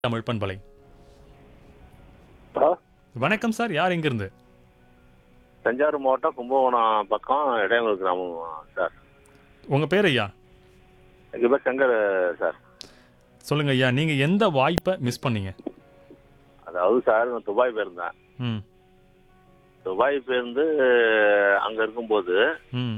தமிழ் பண்பலை ஹலோ வணக்கம் சார் யார் எங்கிருந்து தஞ்சாவூர் மாவட்டம் கும்பகோணம் பக்கம் இடையங்குளம் கிராமம் சார் உங்க பேர் ஐயா எங்கள் பேர் சங்கர் சார் சொல்லுங்க ஐயா நீங்க எந்த வாய்ப்பை மிஸ் பண்ணீங்க அதாவது சார் நான் துபாய் போயிருந்தேன் ம் துபாய் போயிருந்து அங்கே இருக்கும்போது ம்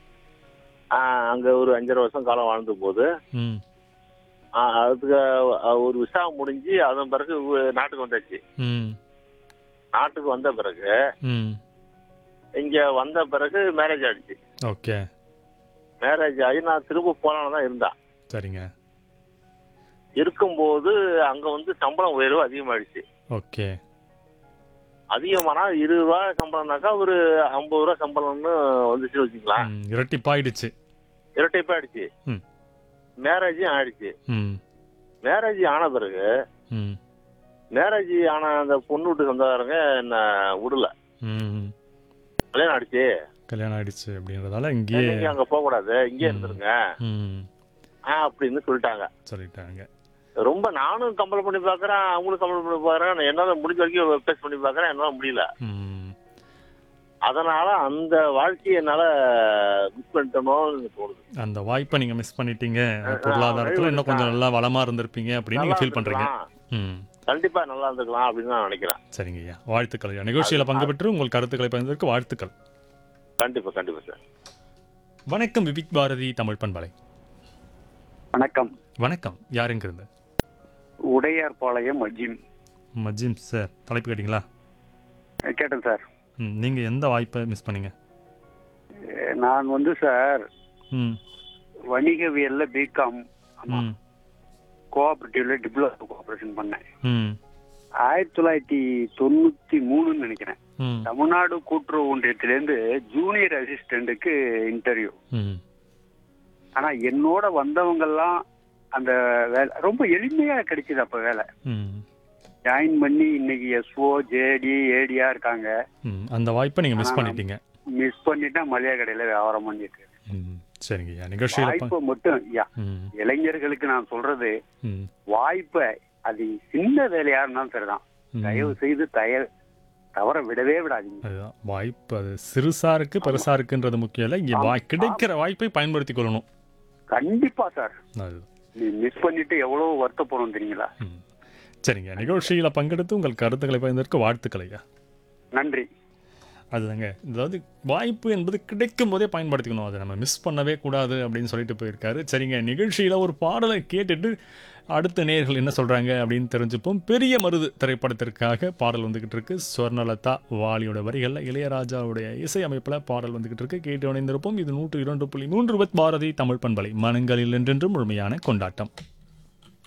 அங்கே ஒரு அஞ்சரை வருஷம் காலம் வாழ்ந்த போது ம் ஆ, அதுக்கு அஹ், ஒரு விசா முடிஞ்சு அதன் பிறகு உ- நாட்டுக்கு வந்தாச்சு ம் நாட்டுக்கு வந்த பிறகு ம் இங்கே வந்த பிறகு மேரேஜ் ஆயிடுச்சு ஓகே மேரேஜ் ஆகி நான் திரும்ப போலான்னு தான் இருந்தேன் சரிங்க இருக்கும்போது அங்கே வந்து சம்பளம் உயர்வு அதிகமாயிடுச்சு ஓகே அதிகமானா இருபது ரூபா சம்பளம்னாக்கா ஒரு ஐம்பது ரூபா சம்பளம்னு வந்துச்சுன்னு வச்சுக்கலாம் ம், இரட்டிப்பாயிடுச்சு இரட்டைப்பாயிடுச்சு ம். மேரேஜும் ஆயிடுச்சு ம் மேரேஜ் ஆன பிறகு ம் மேரேஜ் ஆன அந்த பொண்ணு வீட்டு சொந்தக்காரங்க என்ன விடல ம் கல்யாணம் ஆயிடுச்சு கல்யாணம் ஆயிடுச்சு அப்படின்றதால இங்கேயே நீங்க அங்க போக கூடாது இங்கே ம். இருந்துருங்க ம் ஆ அப்படின்னு சொல்லிட்டாங்க சொல்லிட்டாங்க ரொம்ப நானும் கம்பல் பண்ணி பாக்குறேன் அவங்களும் கம்பல் பண்ணி பாக்குறேன் என்னால முடிஞ்ச வரைக்கும் பேஸ் பண்ணி பாக்குறேன் என்னால முடியல ம் அதனால அந்த வாழ்க்கையை என்னால மிஸ் பண்ணிட்டோமோன்னு தோணுது அந்த வாய்ப்பை நீங்க மிஸ் பண்ணிட்டீங்க ஆ, பொருளாதாரத்துல இன்னும் கொஞ்சம் ஆ. நல்லா வளமா இருந்திருப்பீங்க அப்படின்னு நீங்க நல்லா ஃபீல் பண்றீங்க இருந்திருக்கலாம். ம் கண்டிப்பா நல்லா இருந்துக்கலாம் அப்படின்னு நான் நினைக்கிறேன் சரிங்க ஐயா வாழ்த்துக்கள் ஐயா நிகழ்ச்சியில் பங்கு பெற்று உங்கள் கருத்துக்களை பகிர்ந்ததற்கு வாழ்த்துக்கள் கண்டிப்பா கண்டிப்பா சார் வணக்கம் விபிக் பாரதி தமிழ் பண்பலை வணக்கம் வணக்கம் யாருங்கிருந்து உடையார்பாளையம் அஜிம் மஜிம் சார் தலைப்பு கேட்டிங்களா கேட்டேன் சார் ம் நீங்கள் எந்த வாய்ப்பை மிஸ் பண்ணீங்க அஹ் நான் வந்து சார் ம் வணிகவியல்ல பிகாம் ம் கோஆபரேட்டிவ்ல டிப்ளமோ கோஆபரேஷன் பண்ணேன் ம் ஆயிரத்தி தொள்ளாயிரத்தி தொண்ணூத்தி மூணுன்னு நினைக்கிறேன் ம் தமிழ்நாடு கூட்டுறவு ஒன்றியத்திலேருந்து ஜூனியர் அசிஸ்டண்ட்டுக்கு இன்டர்வியூ ம் ஆனா என்னோட வந்தவங்கெல்லாம் அந்த வேலை ரொம்ப எளிமையா கிடைச்சது அப்ப வேலை ம் ஜாயின் பண்ணி இன்னைக்கு எஸ்ஓ ஜேடி ஏடியா இருக்காங்க ம் அந்த வாய்ப்பை நீங்கள் மிஸ் ஆ. பண்ணிட்டீங்க மிஸ் பண்ணிட்டா மளிகை கடையில வியாபாரம் பண்ணிட்டு இருக்கேன். ம் சரிங்க ஐயா நிகழ்ச்சியில் பங்கு வாய்ப்பை மட்டும் யா ம் இளைஞர்களுக்கு நான் சொல்றது ம் வாய்ப்பை அது சின்ன வேலையா இருந்தாலும் சரிதான் ம். தயவு செய்து தய தவற விடவே விடாதீங்க அதுதான் வாய்ப்பு அது சிறுசா இருக்கு பெருசா இருக்குன்றது முக்கியம் இல்லை இங்கே வாய் கிடைக்கிற வாய்ப்பை பயன்படுத்திக் கொள்ளணும் கண்டிப்பா சார் அதுதான் நீ மிஸ் பண்ணிட்டு எவ்வளவு வருத்தப்படும் தெரியுங்களா ம் சரிங்க நிகழ்ச்சியில் பங்கெடுத்து உங்கள் கருத்துக்களை பகிர்ந்ததற்கு வாழ்த்துக்கள் ஐயா நன்றி அதுதாங்க அதாவது வாய்ப்பு என்பது கிடைக்கும் போதே பயன்படுத்திக்கணும் அதை நம்ம மிஸ் பண்ணவே கூடாது அப்படின்னு சொல்லிட்டு போயிருக்காரு சரிங்க நிகழ்ச்சியில் ஒரு பாடலை கேட்டுட்டு அடுத்த நேர்கள் என்ன சொல்கிறாங்க அப்படின்னு தெரிஞ்சுப்போம் பெரிய மருது திரைப்படத்திற்காக பாடல் வந்துக்கிட்டு இருக்கு ஸ்வர்ணலதா வாலியோட வரிகளில் இளையராஜாவுடைய இசை அமைப்பில் பாடல் வந்துக்கிட்டு இருக்கு கேட்டு இணைந்திருப்போம் இது நூற்று இரண்டு புள்ளி மூன்று வித் பாரதி தமிழ் பண்பலை மனங்களில் என்றென்றும் முழுமையான கொண்டாட்டம்